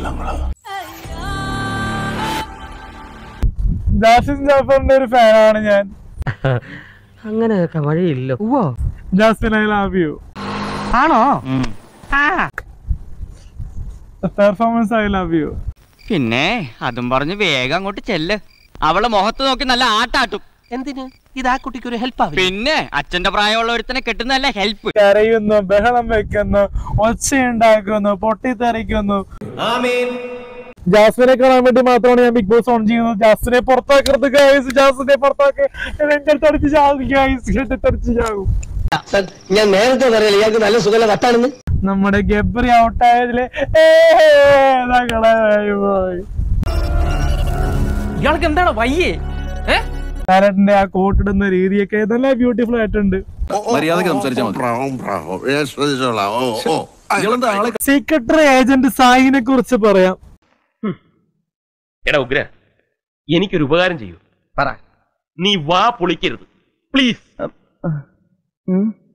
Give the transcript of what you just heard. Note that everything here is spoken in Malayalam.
നമ്മള് ജാസിൻ ജാഫറിന്റെ ഒരു ഫാനാണ് ഞാൻ അങ്ങനെയൊക്കെ വഴിയില്ല ഓ ജാസ്മിൻ ഐ ലവ് യു ആണോ പെർഫോമൻസ് ഐ ലവ് യു പിന്നെ അതും പറഞ്ഞ് വേഗം അങ്ങോട്ട് ചെല്ല് അവളെ മുഖത്ത് നോക്കി നല്ല ആട്ടാട്ടും എന്തിന് ഇത് ആ കുട്ടിക്ക് ഒരു ഹെൽപ്പ് ആവില്ല പിന്നെ അച്ഛന്റെ പ്രായമുള്ള ഒരുത്തനെ കിട്ടുന്നതല്ല ഹെൽപ്പ് കരയുന്നു ബഹളം വെക്കുന്നു ഒച്ചയുണ്ടാക്കുന്നു പൊട്ടിത്തെറിക്കുന്നു ജാസ്മിനെ കാണാൻ വേണ്ടി മാത്രമാണ് ഞാൻ ബിഗ് ബോസ് ഓൺ ചെയ്യുന്നത് ജാസ്മിനെ പുറത്താക്കരുത് ഗൈസ് ജാസ്മിനെ പുറത്താക്കി രംഗത്തടിച്ച് ചാകും ഗൈസ് രംഗത്തടിച്ച് ചാകും ഞാൻ നേരത്തെ പറയില്ല ഇയാൾക്ക് നല്ല സുഖല വട്ടാണെന്ന് നമ്മുടെ ഗബ്രി ഔട്ടായതില് പോയി ഇയാൾക്ക് എന്താണ് വയ്യേ കാരറ്റിന്റെ ആ കോട്ടിടുന്ന രീതിയൊക്കെ നല്ല ബ്യൂട്ടിഫുൾ ആയിട്ടുണ്ട് മര്യാദക്ക് സംസാരിച്ചാൽ മതി സീക്രട്ടറി ഏജന്റ് സായിനെ കുറിച്ച് പറയാം എടാ ഉഗ്ര എനിക്കൊരു ഉപകാരം ചെയ്യൂ പറ നീ വാ പൊളിക്കരുത് പ്ലീസ്